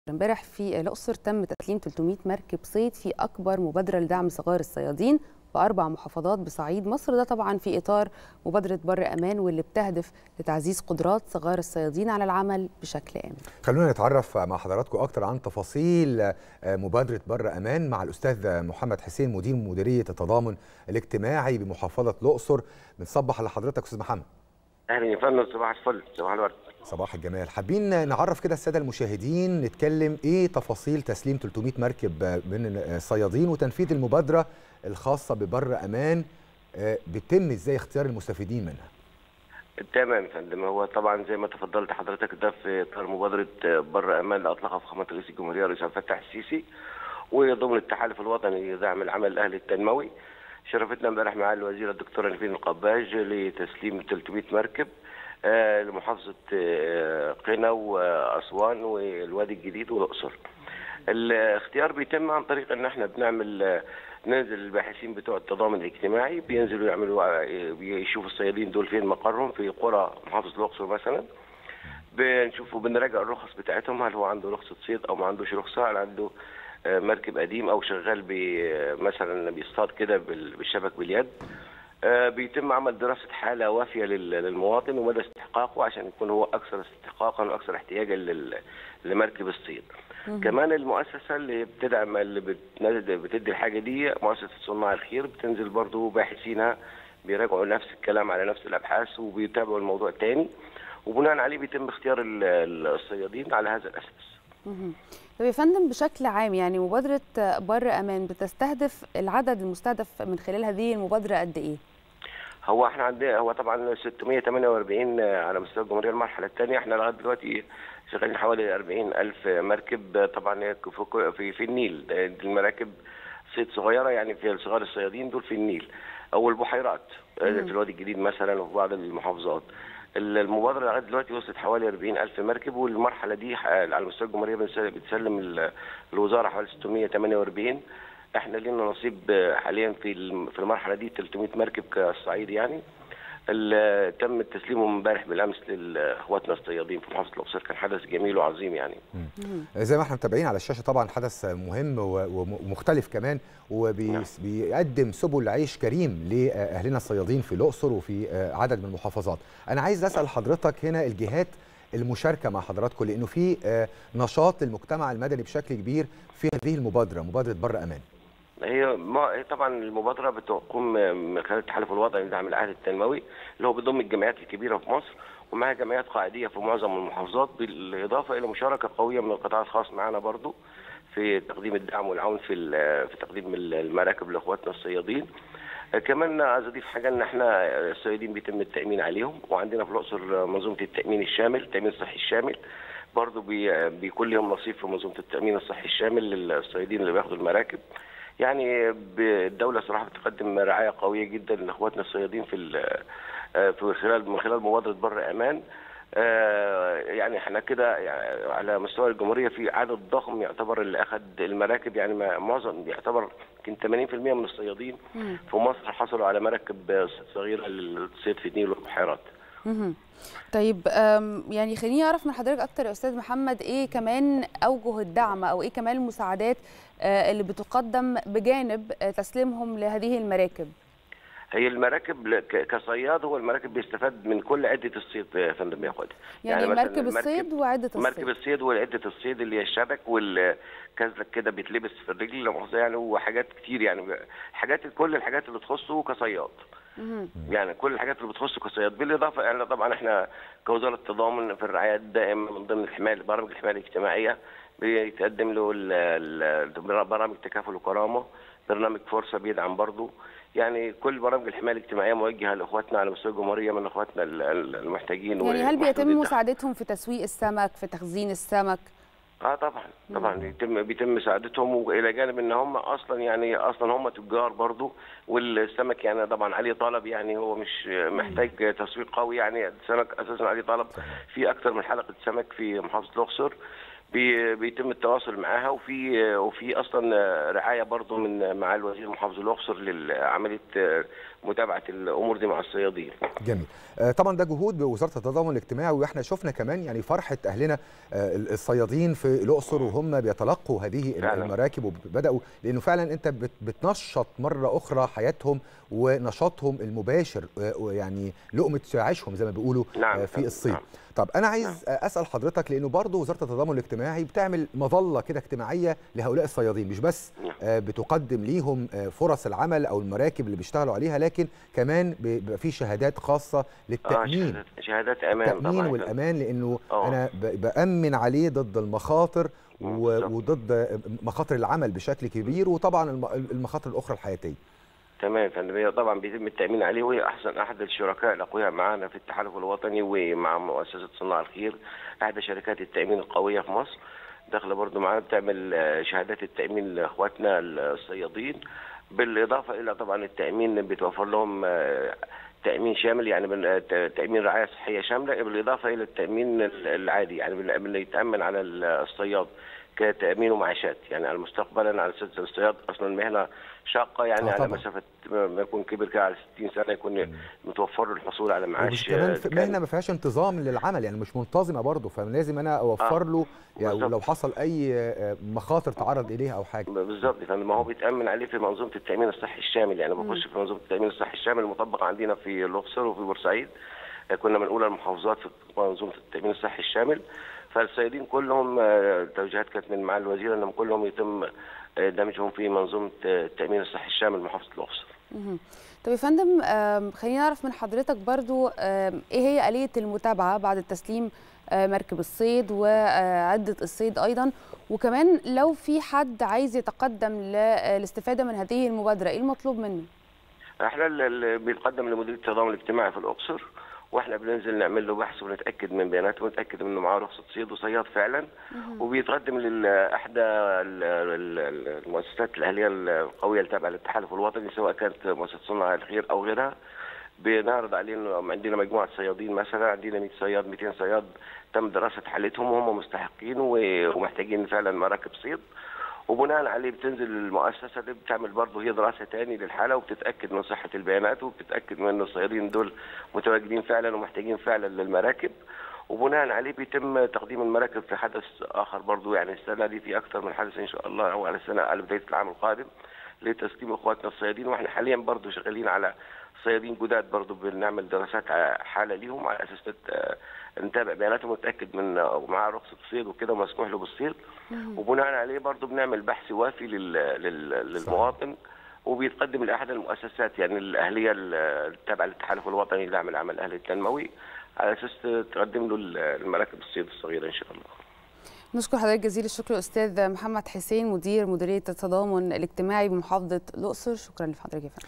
امبارح في الأقصر تم تسليم 300 مركب صيد في أكبر مبادرة لدعم صغار الصيادين بأربع محافظات بصعيد مصر ده طبعا في إطار مبادرة بر أمان واللي بتهدف لتعزيز قدرات صغار الصيادين على العمل بشكل آمن خلونا نتعرف مع حضراتكم أكتر عن تفاصيل مبادرة بر أمان مع الأستاذ محمد حسين مدير مديرية التضامن الاجتماعي بمحافظة الأقصر بنصبح على حضرتك أستاذ محمد اهلا يا فندم صباح الفل صباح الورد صباح الجمال حابين نعرف كده الساده المشاهدين نتكلم ايه تفاصيل تسليم 300 مركب من الصيادين وتنفيذ المبادره الخاصه ببر امان بيتم ازاي اختيار المستفيدين منها تمام يا فندم هو طبعا زي ما تفضلت حضرتك ده في اطار مبادره بر امان اللي اطلقها فخامه رئيس الجمهوريه الرئيس عبد الفتاح السيسي وضمن التحالف الوطني لدعم العمل الاهلي التنموي شرفتنا امبارح معالي الوزيره الدكتوره نيفين القباج لتسليم 300 مركب آه لمحافظه آه قنا واسوان والوادي الجديد والاقصر. الاختيار بيتم عن طريق ان احنا بنعمل ننزل الباحثين بتوع التضامن الاجتماعي بينزلوا يعملوا يشوفوا الصيادين دول فين مقرهم في قرى محافظه الاقصر مثلا. بنشوفوا بنراجع الرخص بتاعتهم هل هو عنده رخصه صيد او ما عندوش رخصه هل عنده مركب قديم او شغال مثلا بيصطاد كده بالشبك باليد بيتم عمل دراسه حاله وافيه للمواطن ومدى استحقاقه عشان يكون هو اكثر استحقاقا واكثر احتياجا لمركب الصيد. كمان المؤسسه اللي بتدعم اللي بتدي الحاجه دي مؤسسه صناع الخير بتنزل برضه باحثينها بيراجعوا نفس الكلام على نفس الابحاث وبيتابعوا الموضوع تاني وبناء عليه بيتم اختيار الصيادين على هذا الاساس. طب يا فندم بشكل عام يعني مبادرة بر أمان بتستهدف العدد المستهدف من خلال هذه المبادرة قد إيه؟ هو احنا عندنا هو طبعا 648 على مستوى الجمهورية المرحلة الثانية احنا لغاية دلوقتي شغالين حوالي 40 ألف مركب طبعا في في النيل المراكب صيد صغيرة يعني في صغار الصيادين دول في النيل أو البحيرات في الوادي الجديد مثلا وفي بعض المحافظات. المبادره لغايه دلوقتي وصلت حوالي 40 الف مركب والمرحله دي على مستوى الجمهوريه بتسلم الوزاره حوالي 648 احنا لنا نصيب حاليا في في المرحله دي 300 مركب كالصعيد يعني تم تسليمهم امبارح بالامس لاخواتنا الصيادين في محافظه الاقصر كان حدث جميل وعظيم يعني. زي ما احنا متابعين على الشاشه طبعا حدث مهم ومختلف كمان وبيقدم سبل عيش كريم لاهلنا الصيادين في الاقصر وفي عدد من المحافظات. انا عايز اسال حضرتك هنا الجهات المشاركه مع حضراتكم لانه في نشاط للمجتمع المدني بشكل كبير في هذه المبادره مبادره بر امان. هي ما طبعا المبادره بتقوم من خلال التحالف الوطني لدعم العهد التنموي اللي هو بيضم الجمعيات الكبيره في مصر ومعها جمعيات قاعديه في معظم المحافظات بالاضافه الى مشاركه قويه من القطاع الخاص معانا برضو في تقديم الدعم والعون في في تقديم المراكب لاخواتنا الصيادين. كمان عايز اضيف حاجه ان احنا الصيادين بيتم التامين عليهم وعندنا في الاقصر منظومه التامين الشامل التامين الصحي الشامل برضه بي بيكون لهم نصيب في منظومه التامين الصحي الشامل للصيادين اللي بياخدوا المراكب يعني الدولة صراحة بتقدم رعاية قوية جدا لإخواتنا الصيادين في في خلال من خلال مبادرة بر أمان يعني احنا كده يعني على مستوى الجمهورية في عدد ضخم يعتبر اللي أخذ المراكب يعني معظم يعتبر يمكن 80% من الصيادين في مصر حصلوا على مراكب صغيرة للصيد في النيل والبحيرات. طيب يعني خليني اعرف من حضرتك اكتر يا استاذ محمد ايه كمان اوجه الدعم او ايه كمان المساعدات اللي بتقدم بجانب تسليمهم لهذه المراكب هي المراكب كصياد هو المراكب بيستفاد من كل عده الصيد يا فندم يا خالد يعني, يعني مركب الصيد وعده الصيد مركب الصيد وعده الصيد اللي هي الشبك والكزلك كده بيتلبس في الرجل لا مؤاخذه يعني وحاجات كتير يعني حاجات كل الحاجات اللي تخصه كصياد يعني كل الحاجات اللي بتخص كصياد بالاضافه يعني طبعا احنا كوزاره التضامن في الرعايه الدائمه من ضمن الحمايه برامج الحمايه الاجتماعيه بيتقدم له برامج تكافل وكرامه برنامج فرصه بيدعم برضه يعني كل برامج الحمايه الاجتماعيه موجهه لاخواتنا على مستوى الجمهوريه من اخواتنا المحتاجين يعني هل بيتم مساعدتهم في تسويق السمك في تخزين السمك اه طبعا طبعا بيتم بيتم مساعدتهم والى جانب ان هم اصلا يعني اصلا هم تجار برضو والسمك يعني طبعا عليه طلب يعني هو مش محتاج تسويق قوي يعني السمك اساسا عليه طلب في اكثر من حلقه سمك في محافظه الاقصر بي- بيتم التواصل معاها وفي وفي اصلا رعايه برضه من مع الوزير محافظ الاقصر لعمليه متابعه الامور دي مع الصيادين. جميل آه، طبعا ده جهود بوزاره التضامن الاجتماعي واحنا شفنا كمان يعني فرحه اهلنا آه، الصيادين في الاقصر وهم بيتلقوا هذه فعلا. المراكب وبداوا لانه فعلا انت بت- بتنشط مره اخرى حياتهم ونشاطهم المباشر آه، ويعني لقمه عيشهم زي ما بيقولوا نعم آه، في فندم، الصيد نعم. طب انا عايز اسال حضرتك لانه برضه وزاره التضامن الاجتماعي بتعمل مظله كده اجتماعيه لهؤلاء الصيادين مش بس نعم. آه، بتقدم ليهم آه، فرص العمل او المراكب اللي بيشتغلوا عليها لكن كمان بيبقى في شهادات خاصه اه للتامين شهادات شهادات امان التامين طبعا والامان لانه آه. انا ب- بامن عليه ضد المخاطر مم، و- بالظبط. وضد مخاطر العمل بشكل كبير وطبعا الم- المخاطر الاخرى الحياتيه تمام يا فندم هي طبعا بيتم التامين عليه وهي احسن احد الشركاء الاقوياء معانا في التحالف الوطني ومع مؤسسه صناع الخير احدى شركات التامين القويه في مصر داخله برضو معانا بتعمل آه، شهادات التامين لاخواتنا الصيادين بالاضافه الى طبعا التامين بيتوفر لهم آه، تامين شامل يعني من آه، ت- تامين رعايه صحيه شامله بالاضافه الى التامين ال- العادي يعني بن- بنتامن على ال- الصياد كتامين ومعاشات يعني على مستقبلا على اساس الصياد اصلا مهنه شاقه يعني آه على طبعاً. مسافه ما يكون كبر كده على 60 سنه يكون متوفر له الحصول على ومش معاش كمان آه، في كامل. مهنه ما فيهاش انتظام للعمل يعني مش منتظمه برضه فلازم انا اوفر آه، له يعني بالظبط. لو حصل اي آه، مخاطر تعرض اليها او حاجه بالظبط يا فندم ما هو بيتامن عليه في منظومه التامين الصحي الشامل يعني بخش في منظومه التامين الصحي الشامل المطبقه عندنا في الاقصر وفي بورسعيد آه، كنا من اولى المحافظات في منظومه التامين الصحي الشامل فالصيادين كلهم آه، التوجيهات كانت من معالي الوزير انهم كلهم يتم آه، دمجهم في منظومه آه، التامين الصحي الشامل محافظه الاقصر. مهم. طب يا فندم آم، خلينا نعرف من حضرتك برضو آم، ايه هي آلية المتابعة بعد تسليم آه، مركب الصيد وعدة الصيد أيضا وكمان لو في حد عايز يتقدم للاستفادة من هذه المبادرة ايه المطلوب منه؟ احنا اللي بيتقدم لمديريه التضامن الاجتماعي في الاقصر واحنا بننزل نعمل له بحث ونتاكد من بياناته ونتاكد انه معاه رخصه صيد وصياد فعلا وبيتقدم لاحدى ال- ال- ال- المؤسسات الاهليه القويه التابعه للتحالف الوطني سواء كانت مؤسسه صناع الخير او غيرها بنعرض عليه انه عندنا مجموعه صيادين مثلا عندنا 100 صياد 200 صياد تم دراسه حالتهم وهم مستحقين و- ومحتاجين فعلا مراكب صيد وبناء عليه بتنزل المؤسسه دي بتعمل برضه هي دراسه تاني للحاله وبتتاكد من صحه البيانات وبتتاكد من ان الصيادين دول متواجدين فعلا ومحتاجين فعلا للمراكب وبناء عليه بيتم تقديم المراكب في حدث اخر برضه يعني السنه دي في اكثر من حدث ان شاء الله او على السنه على بدايه العام القادم لتسليم اخواتنا الصيادين واحنا حاليا برضه شغالين على صيادين جداد برضه بنعمل دراسات ع- حاله ليهم على اساس نت- نتابع بياناتهم ونتاكد من ومعاه رخصه صيد وكده ومسموح له بالصيد وبناء عليه برضه بنعمل بحث وافي لل... لل... للمواطن وبيتقدم لاحد المؤسسات يعني الاهليه التابعه للتحالف الوطني لدعم العمل الاهلي التنموي على اساس تقدم له المراكب الصيد الصغيره ان شاء الله. نشكر حضرتك جزيل الشكر أستاذ محمد حسين مدير مديرية التضامن الاجتماعي بمحافظة الأقصر شكرا لحضرتك يا فندم